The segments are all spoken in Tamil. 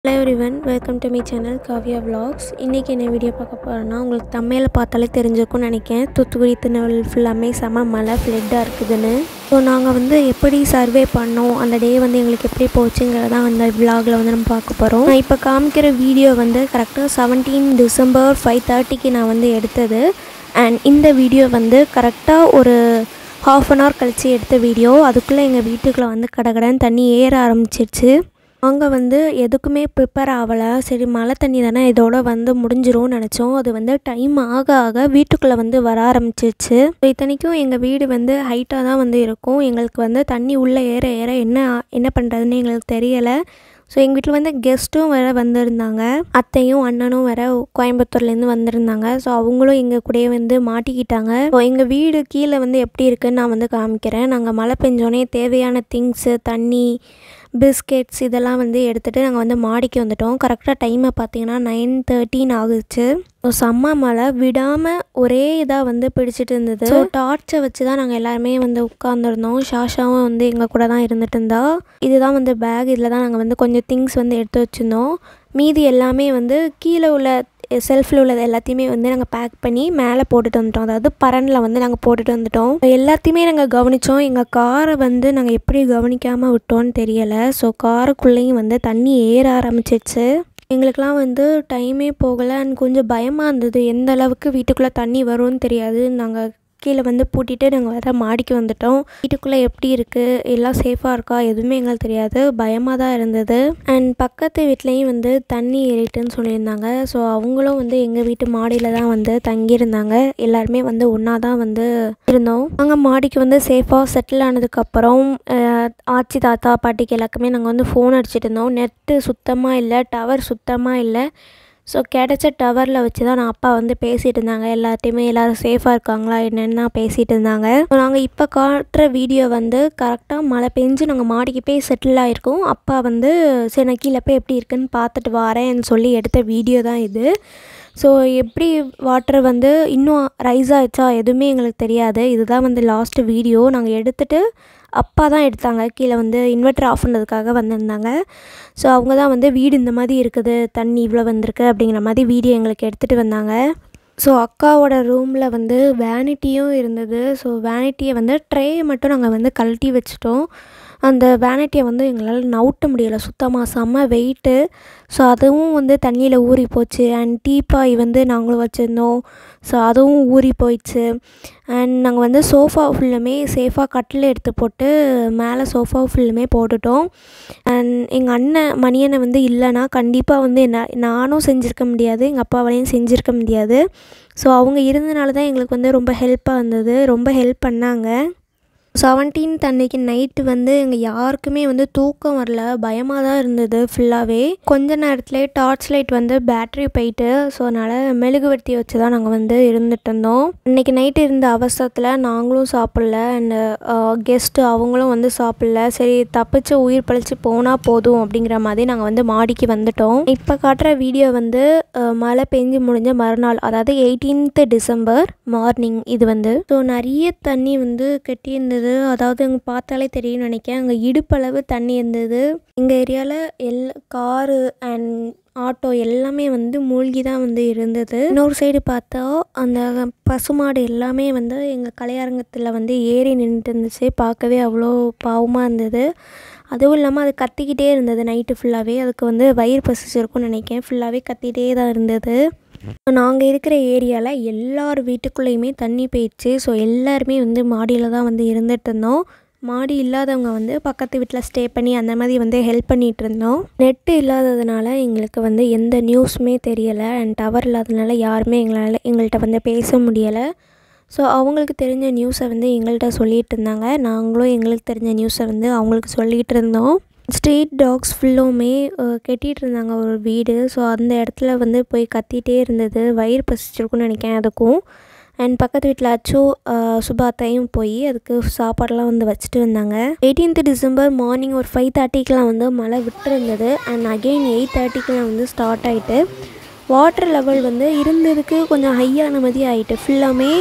hello everyone welcome to me channel Kavya vlogs இன்றைக்கி என்ன வீடியோ பார்க்க போகிறேன்னா உங்களுக்கு தமிழில் பார்த்தாலே தெரிஞ்சிருக்கும்னு நினைக்கிறேன் தூத்துக்குடி திருநெல்வேலி ஃபுல்லாமே செம மழை ஃப்ளட்டாக இருக்குதுன்னு ஸோ நாங்கள் வந்து எப்படி சர்வே பண்ணோம் அந்த டே வந்து எங்களுக்கு எப்படி போச்சுங்கிறதான் அந்த விலாகில் வந்து நம்ம பார்க்க போகிறோம் நான் இப்போ காமிக்கிற வீடியோ வந்து கரெக்டாக செவன்டீன் டிசம்பர் ஃபைவ் தேர்ட்டிக்கு நான் வந்து எடுத்தது அண்ட் இந்த வீடியோ வந்து கரெக்டாக ஒரு ஹாஃப் அன் ஹவர் கழித்து எடுத்த வீடியோ அதுக்குள்ளே எங்கள் வீட்டுக்குள்ளே வந்து கடகடன்னு தண்ணி ஏற ஆரம்பிச்சிருச்சு அங்கே வந்து எதுக்குமே ப்ரிப்பேர் ஆகலை சரி மழை தண்ணி தானே இதோட வந்து முடிஞ்சிரும்னு நினச்சோம் அது வந்து டைம் ஆக ஆக வீட்டுக்குள்ளே வந்து வர ஆரம்பிச்சிருச்சு ஸோ இத்தனைக்கும் எங்கள் வீடு வந்து ஹைட்டாக தான் வந்து இருக்கும் எங்களுக்கு வந்து தண்ணி உள்ளே ஏற ஏற என்ன என்ன பண்ணுறதுன்னு எங்களுக்கு தெரியலை ஸோ எங்கள் வீட்டில் வந்து கெஸ்ட்டும் வேறு வந்திருந்தாங்க அத்தையும் அண்ணனும் வேறு கோயம்புத்தூர்லேருந்து வந்திருந்தாங்க ஸோ அவங்களும் எங்கள் கூடயே வந்து மாட்டிக்கிட்டாங்க ஸோ எங்கள் வீடு கீழே வந்து எப்படி இருக்குன்னு நான் வந்து காமிக்கிறேன் நாங்கள் மழை பெஞ்சோடனே தேவையான திங்ஸு தண்ணி பிஸ்கெட்ஸ் இதெல்லாம் வந்து எடுத்துகிட்டு நாங்கள் வந்து மாடிக்கு வந்துட்டோம் கரெக்டாக டைமை பார்த்தீங்கன்னா நைன் தேர்ட்டின் ஆகுச்சு ஸோ செம்ம மழை விடாமல் ஒரே இதாக வந்து பிடிச்சிட்டு இருந்தது ஸோ டார்ச்சை வச்சு தான் நாங்கள் எல்லாருமே வந்து உட்காந்துருந்தோம் ஷாஷாவும் வந்து எங்கள் கூட தான் இருந்துட்டு இருந்தா இதுதான் வந்து பேக் இதில் தான் நாங்கள் வந்து கொஞ்சம் திங்ஸ் வந்து எடுத்து வச்சுருந்தோம் மீதி எல்லாமே வந்து கீழே உள்ள செல்ஃபில் உள்ளது எல்லாத்தையுமே வந்து நாங்கள் பேக் பண்ணி மேலே போட்டுட்டு வந்துட்டோம் அதாவது பரனில் வந்து நாங்கள் போட்டுட்டு வந்துட்டோம் எல்லாத்தையுமே நாங்கள் கவனித்தோம் எங்கள் காரை வந்து நாங்கள் எப்படி கவனிக்காமல் விட்டோம்னு தெரியலை ஸோ காருக்குள்ளேயும் வந்து தண்ணி ஏற ஆரம்பிச்சிருச்சு எங்களுக்கெலாம் வந்து டைமே போகலை அண்ட் கொஞ்சம் பயமாக இருந்தது எந்த அளவுக்கு வீட்டுக்குள்ளே தண்ணி வரும்னு தெரியாது நாங்கள் கீழே வந்து பூட்டிட்டு நாங்கள் வர மாடிக்கு வந்துட்டோம் வீட்டுக்குள்ளே எப்படி இருக்குது எல்லாம் சேஃபாக இருக்கா எதுவுமே எங்களுக்கு தெரியாது பயமாக தான் இருந்தது அண்ட் பக்கத்து வீட்லேயும் வந்து தண்ணி ஏறிட்டுன்னு சொல்லியிருந்தாங்க ஸோ அவங்களும் வந்து எங்கள் வீட்டு மாடியில் தான் வந்து தங்கியிருந்தாங்க எல்லாருமே வந்து ஒன்றா தான் வந்து இருந்தோம் அங்கே மாடிக்கு வந்து சேஃபாக செட்டில் ஆனதுக்கப்புறம் ஆச்சி தாத்தா பாட்டிக்கு எல்லாருக்குமே நாங்கள் வந்து ஃபோன் அடிச்சிட்டு இருந்தோம் நெட்டு சுத்தமாக இல்லை டவர் சுத்தமாக இல்லை ஸோ கிடைச்ச டவரில் வச்சு தான் நான் அப்பா வந்து பேசிகிட்டு இருந்தாங்க எல்லாத்தையுமே எல்லோரும் சேஃபாக இருக்காங்களா என்னென்னா பேசிகிட்டு இருந்தாங்க ஸோ நாங்கள் இப்போ காட்டுற வீடியோ வந்து கரெக்டாக மழை பெஞ்சு நாங்கள் மாடிக்கு போய் செட்டில் ஆகிருக்கோம் அப்பா வந்து சரி நான் கீழே போய் எப்படி இருக்குன்னு பார்த்துட்டு வரேன்னு சொல்லி எடுத்த வீடியோ தான் இது ஸோ எப்படி வாட்டர் வந்து இன்னும் ரைஸ் ஆயிடுச்சா எதுவுமே எங்களுக்கு தெரியாது இதுதான் வந்து லாஸ்ட்டு வீடியோ நாங்கள் எடுத்துகிட்டு அப்பா தான் எடுத்தாங்க கீழே வந்து இன்வெர்டர் ஆஃப் பண்ணதுக்காக வந்திருந்தாங்க ஸோ அவங்க தான் வந்து வீடு இந்த மாதிரி இருக்குது தண்ணி இவ்வளோ வந்திருக்கு அப்படிங்கிற மாதிரி வீடியோ எங்களுக்கு எடுத்துகிட்டு வந்தாங்க ஸோ அக்காவோட ரூமில் வந்து வேனிட்டியும் இருந்தது ஸோ வேனிட்டியை வந்து ட்ரேயை மட்டும் நாங்கள் வந்து கழட்டி வச்சிட்டோம் அந்த வேனிட்டியை வந்து எங்களால் நவுட்ட முடியலை சுத்தமாக செம்ம வெயிட்டு ஸோ அதுவும் வந்து தண்ணியில் ஊறி போச்சு அண்ட் டீப்பாய் வந்து நாங்களும் வச்சுருந்தோம் ஸோ அதுவும் ஊறி போயிடுச்சு அண்ட் நாங்கள் வந்து சோஃபா ஃபுல்லுமே சேஃபாக கட்டில் எடுத்து போட்டு மேலே சோஃபா ஃபுல்லுமே போட்டுட்டோம் அண்ட் எங்கள் அண்ணன் மணியனை வந்து இல்லைன்னா கண்டிப்பாக வந்து என்ன நானும் செஞ்சுருக்க முடியாது எங்கள் அப்பாவாலையும் செஞ்சுருக்க முடியாது ஸோ அவங்க இருந்தனால தான் எங்களுக்கு வந்து ரொம்ப ஹெல்ப்பாக இருந்தது ரொம்ப ஹெல்ப் பண்ணாங்க செவன்டீன்த் அன்னைக்கு நைட்டு வந்து எங்கள் யாருக்குமே வந்து தூக்கம் வரல பயமாக தான் இருந்தது ஃபுல்லாகவே கொஞ்ச நேரத்துலேயே டார்ச் லைட் வந்து பேட்ரி போயிட்டு ஸோ அதனால் மெழுகுவர்த்தி வச்சு தான் நாங்கள் வந்து இருந்துட்டு இருந்தோம் இன்றைக்கி நைட்டு இருந்த அவசரத்தில் நாங்களும் சாப்பிடல அண்ட் கெஸ்ட்டு அவங்களும் வந்து சாப்பிடல சரி தப்பிச்சு உயிர் பழிச்சு போனால் போதும் அப்படிங்கிற மாதிரி நாங்கள் வந்து மாடிக்கு வந்துட்டோம் இப்போ காட்டுற வீடியோ வந்து மழை பெஞ்சு முடிஞ்ச மறுநாள் அதாவது எயிட்டீன்த் டிசம்பர் மார்னிங் இது வந்து ஸோ நிறைய தண்ணி வந்து கட்டியிருந்தது இருந்தது அதாவது அங்கே பார்த்தாலே தெரியும்னு நினைக்கிறேன் அங்கே இடுப்பளவு தண்ணி இருந்தது எங்கள் ஏரியாவில் எல் காரு அண்ட் ஆட்டோ எல்லாமே வந்து மூழ்கி தான் வந்து இருந்தது இன்னொரு சைடு பார்த்தா அந்த பசுமாடு எல்லாமே வந்து எங்கள் கலையரங்கத்தில் வந்து ஏறி நின்றுட்டு இருந்துச்சு பார்க்கவே அவ்வளோ பாவமாக இருந்தது அதுவும் இல்லாமல் அது கத்திக்கிட்டே இருந்தது நைட்டு ஃபுல்லாகவே அதுக்கு வந்து வயிறு பசிச்சிருக்கும்னு நினைக்கிறேன் ஃபுல்லாகவே கத்திகிட்டே தான் இருந்தது நாங்கள் இருக்கிற ஏரியாவில் எல்லார் வீட்டுக்குள்ளேயுமே தண்ணி போயிடுச்சு ஸோ எல்லாருமே வந்து மாடியில் தான் வந்து இருந்துகிட்டு இருந்தோம் மாடி இல்லாதவங்க வந்து பக்கத்து வீட்டில் ஸ்டே பண்ணி அந்த மாதிரி வந்து ஹெல்ப் பண்ணிகிட்டு இருந்தோம் நெட்டு இல்லாததுனால எங்களுக்கு வந்து எந்த நியூஸுமே தெரியலை அண்ட் டவர் இல்லாததுனால யாருமே எங்களால் எங்கள்கிட்ட வந்து பேச முடியலை ஸோ அவங்களுக்கு தெரிஞ்ச நியூஸை வந்து எங்கள்கிட்ட சொல்லிகிட்டு இருந்தாங்க நாங்களும் எங்களுக்கு தெரிஞ்ச நியூஸை வந்து அவங்களுக்கு சொல்லிகிட்டு இருந்தோம் ஸ்ட்ரீட் டாக்ஸ் ஃபுல்லுமே கட்டிகிட்டு இருந்தாங்க ஒரு வீடு ஸோ அந்த இடத்துல வந்து போய் கத்திகிட்டே இருந்தது வயிறு பசிச்சிருக்குன்னு நினைக்கிறேன் அதுக்கும் அண்ட் பக்கத்து வீட்டில் அச்சு சுபாத்தையும் போய் அதுக்கு சாப்பாடெல்லாம் வந்து வச்சுட்டு வந்தாங்க எயிட்டீன்த் டிசம்பர் மார்னிங் ஒரு ஃபைவ் தேர்ட்டிக்கெலாம் வந்து மழை விட்டுருந்தது அண்ட் அகெயின் எயிட் தேர்ட்டிக்கெலாம் வந்து ஸ்டார்ட் ஆகிட்டு வாட்டர் லெவல் வந்து இருந்ததுக்கு கொஞ்சம் ஹையான மாதிரி ஆகிட்டு ஃபுல்லாமே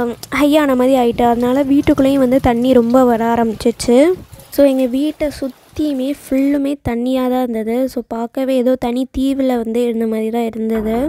ஹையான மாதிரி ஆகிட்டு அதனால வீட்டுக்குள்ளேயும் வந்து தண்ணி ரொம்ப வர ஆரம்பிச்சிச்சு ஸோ எங்கள் வீட்டை சுற்றி சுற்றியுமே ஃபுல்லுமே தண்ணியாக தான் இருந்தது ஸோ பார்க்கவே ஏதோ தனி தீவில் வந்து இருந்த மாதிரி தான் இருந்தது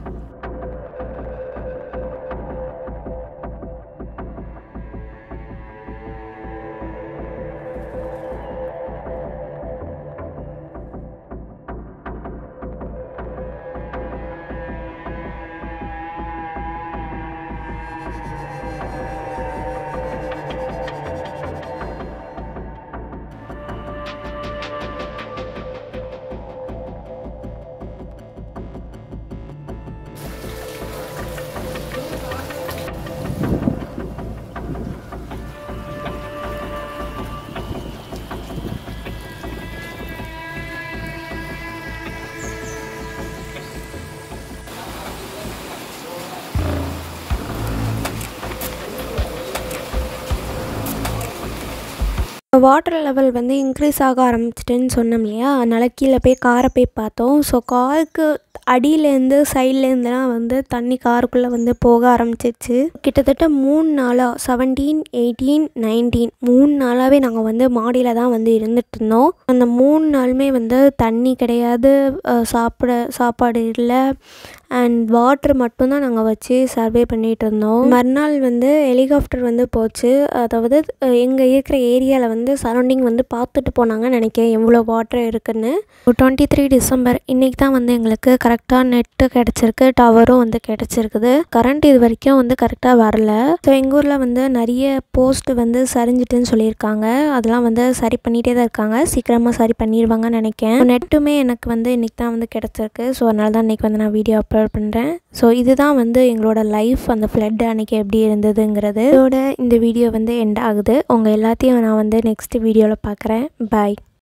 வாட்டர் லெவல் வந்து இன்க்ரீஸ் ஆக ஆரம்பிச்சிட்டுன்னு சொன்னோம் இல்லையா அதனால் கீழே போய் காரை போய் பார்த்தோம் ஸோ காருக்கு அடியிலேருந்து சைட்லேருந்துலாம் வந்து தண்ணி காருக்குள்ளே வந்து போக ஆரம்பிச்சிச்சு கிட்டத்தட்ட மூணு நாளாக செவன்டீன் எயிட்டீன் நைன்டீன் மூணு நாளாகவே நாங்கள் வந்து மாடியில் தான் வந்து இருந்துட்டு இருந்தோம் அந்த மூணு நாளுமே வந்து தண்ணி கிடையாது அஹ் சாப்பிட சாப்பாடு இல்லை அண்ட் வாட்டர் மட்டும்தான் நாங்கள் வச்சு சர்வே பண்ணிகிட்டு இருந்தோம் மறுநாள் வந்து ஹெலிகாப்டர் வந்து போச்சு அதாவது எங்கள் இருக்கிற ஏரியாவில் வந்து சரௌண்டிங் வந்து பார்த்துட்டு போனாங்கன்னு நினைக்கிறேன் எவ்வளோ வாட்டர் இருக்குன்னு டுவெண்ட்டி த்ரீ டிசம்பர் இன்றைக்கி தான் வந்து எங்களுக்கு கரெக்டாக நெட்டு கிடச்சிருக்கு டவரும் வந்து கிடச்சிருக்குது கரண்ட் இது வரைக்கும் வந்து கரெக்டாக வரல ஸோ எங்கள் ஊரில் வந்து நிறைய போஸ்ட் வந்து சரிஞ்சிட்டுன்னு சொல்லியிருக்காங்க அதெல்லாம் வந்து சரி பண்ணிகிட்டே தான் இருக்காங்க சீக்கிரமாக சரி பண்ணிடுவாங்கன்னு நினைக்கிறேன் நெட்டுமே எனக்கு வந்து இன்றைக்கி தான் வந்து கிடச்சிருக்கு ஸோ அதனால தான் இன்றைக்கி வந்து நான் வீடியோ அப்லோட் பண்ணுறேன் ஸோ இதுதான் வந்து எங்களோட லைஃப் அந்த ஃப்ளட் அன்றைக்கி எப்படி இருந்ததுங்கிறது இதோட இந்த வீடியோ வந்து எண்ட் ஆகுது உங்கள் எல்லாத்தையும் நான் வந்து நெக்ஸ்ட் வீடியோவில் பார்க்குறேன் பாய்